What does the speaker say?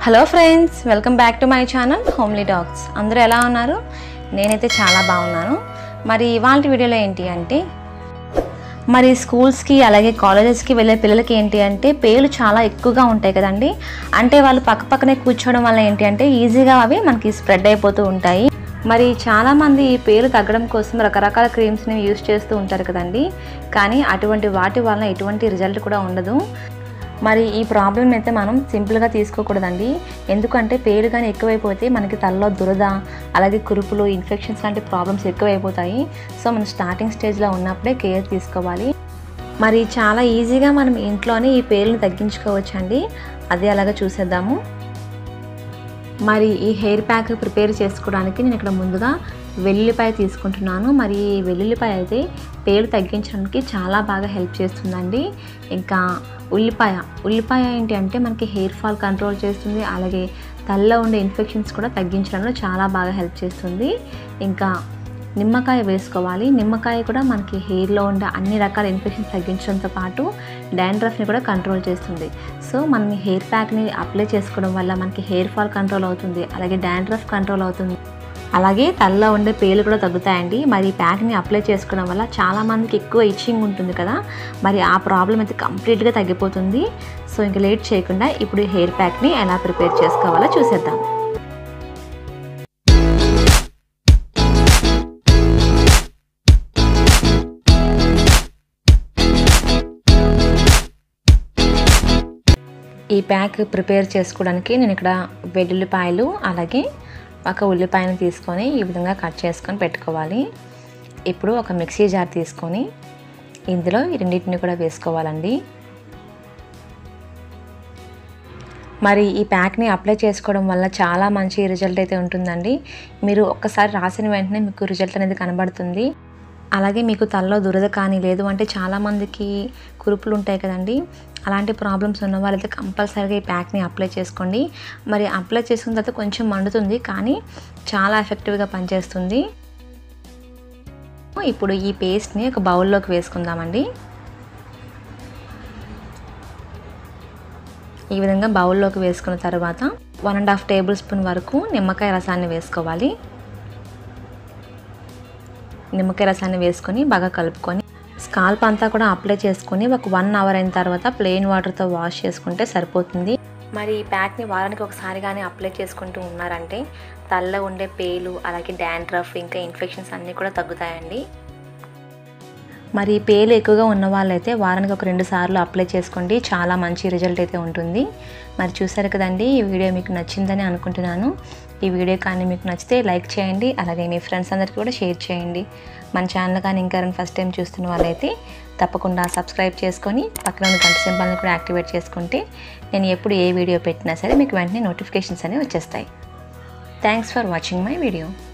hello friends welcome back to my channel homely dogs అందరూ ఎలా ఉన్నారు నేనైతే చాలా బాగున్నాను మరి ఇవాళ వీడియోలో ఏంటి అంటే మరి స్కూల్స్కి అలాగే కాలేజెస్కి వెళ్ళే పిల్లలకి ఏంటి అంటే పేర్లు చాలా ఎక్కువగా ఉంటాయి కదండి అంటే వాళ్ళు పక్క పక్కనే కూర్చోవడం వల్ల ఏంటి అంటే ఈజీగా అవి మనకి స్ప్రెడ్ అయిపోతూ ఉంటాయి మరి చాలామంది ఈ పేరు తగ్గడం కోసం రకరకాల క్రీమ్స్ని యూస్ చేస్తూ ఉంటారు కదండి కానీ అటువంటి వాటి వలన ఎటువంటి రిజల్ట్ కూడా ఉండదు మరి ఈ ప్రాబ్లం అయితే మనం సింపుల్గా తీసుకోకూడదండి ఎందుకంటే పేరు కానీ ఎక్కువైపోతే మనకి తలలో దురద అలాగే కురుపులు ఇన్ఫెక్షన్స్ లాంటి ప్రాబ్లమ్స్ ఎక్కువైపోతాయి సో మనం స్టార్టింగ్ స్టేజ్లో ఉన్నప్పుడే కేర్ తీసుకోవాలి మరి చాలా ఈజీగా మనం ఇంట్లోనే ఈ పేర్లను తగ్గించుకోవచ్చండి అది అలాగా చూసేద్దాము మరి ఈ హెయిర్ ప్యాక్ ప్రిపేర్ చేసుకోవడానికి నేను ఇక్కడ ముందుగా వెల్లుల్లిపాయ తీసుకుంటున్నాను మరి ఈ వెల్లుల్లిపాయ అయితే పేరు తగ్గించడానికి చాలా బాగా హెల్ప్ చేస్తుందండి ఇంకా ఉల్లిపాయ ఉల్లిపాయ ఏంటి అంటే మనకి హెయిర్ ఫాల్ కంట్రోల్ చేస్తుంది అలాగే తలలో ఉండే ఇన్ఫెక్షన్స్ కూడా తగ్గించడంలో చాలా బాగా హెల్ప్ చేస్తుంది ఇంకా నిమ్మకాయ వేసుకోవాలి నిమ్మకాయ కూడా మనకి హెయిర్లో ఉండే అన్ని రకాల ఇన్ఫెక్షన్స్ తగ్గించడంతో పాటు డాండ్రఫ్ని కూడా కంట్రోల్ చేస్తుంది సో మనం ఈ హెయిర్ ప్యాక్ని అప్లై చేసుకోవడం వల్ల మనకి హెయిర్ ఫాల్ కంట్రోల్ అవుతుంది అలాగే డాండ్రఫ్ కంట్రోల్ అవుతుంది అలాగే తలలో ఉండే పేలు కూడా తగ్గుతాయండి మరి ఈ ప్యాక్ని అప్లై చేసుకోవడం వల్ల చాలామందికి ఎక్కువ ఇచ్చింగ్ ఉంటుంది కదా మరి ఆ ప్రాబ్లం అయితే కంప్లీట్గా తగ్గిపోతుంది సో ఇంకా లేట్ చేయకుండా ఇప్పుడు ఈ హెయిర్ ప్యాక్ని ఎలా ప్రిపేర్ చేసుకోవాలో చూసేద్దాం ఈ ప్యాక్ ప్రిపేర్ చేసుకోవడానికి నేను ఇక్కడ వెల్లుల్లిపాయలు అలాగే ఒక ఉల్లిపాయను తీసుకొని ఈ విధంగా కట్ చేసుకొని పెట్టుకోవాలి ఇప్పుడు ఒక మిక్సీ జార్ తీసుకొని ఇందులో ఈ రెండింటిని కూడా వేసుకోవాలండి మరి ఈ ప్యాక్ని అప్లై చేసుకోవడం వల్ల చాలా మంచి రిజల్ట్ అయితే ఉంటుందండి మీరు ఒక్కసారి రాసిన వెంటనే మీకు రిజల్ట్ అనేది కనబడుతుంది అలాగే మీకు తలలో దురద కానీ లేదు అంటే చాలామందికి కురుపులు ఉంటాయి కదండి అలాంటి ప్రాబ్లమ్స్ ఉన్న వాళ్ళైతే కంపల్సరీగా ఈ ప్యాక్ని అప్లై చేసుకోండి మరి అప్లై చేసుకున్న తర్వాత కొంచెం మండుతుంది కానీ చాలా ఎఫెక్టివ్గా పనిచేస్తుంది ఇప్పుడు ఈ పేస్ట్ని ఒక బౌల్లోకి వేసుకుందామండి ఈ విధంగా బౌల్లోకి వేసుకున్న తర్వాత one and half tablespoon వరకు నిమ్మకాయ రసాన్ని వేసుకోవాలి నిమ్మకాయ రసాన్ని వేసుకొని బాగా కలుపుకొని స్కాల్ప్ అంతా కూడా అప్లై చేసుకొని ఒక వన్ అవర్ అయిన తర్వాత ప్లెయిన్ వాటర్తో వాష్ చేసుకుంటే సరిపోతుంది మరి ఈ ప్యాక్ని వారానికి ఒకసారి కానీ అప్లై చేసుకుంటూ ఉన్నారంటే తలలో ఉండే పేలు అలాగే డాండ్రఫ్ ఇంకా ఇన్ఫెక్షన్స్ అన్నీ కూడా తగ్గుతాయండి మరి పేలు ఎక్కువగా ఉన్న వాళ్ళైతే వారానికి ఒక రెండు సార్లు అప్లై చేసుకోండి చాలా మంచి రిజల్ట్ అయితే ఉంటుంది మరి చూసారు కదండి ఈ వీడియో మీకు నచ్చిందని అనుకుంటున్నాను ఈ వీడియో కానీ మీకు నచ్చితే లైక్ చేయండి అలాగే మీ ఫ్రెండ్స్ అందరికీ కూడా షేర్ చేయండి మన ఛానల్ కానీ ఇంకా ఫస్ట్ టైం చూస్తున్న వాళ్ళైతే తప్పకుండా సబ్స్క్రైబ్ చేసుకొని పక్కన ఉన్న గంట సింబల్ని కూడా యాక్టివేట్ చేసుకుంటే నేను ఎప్పుడు ఏ వీడియో పెట్టినా సరే మీకు వెంటనే నోటిఫికేషన్స్ అనేవి వచ్చేస్తాయి thanks for watching my video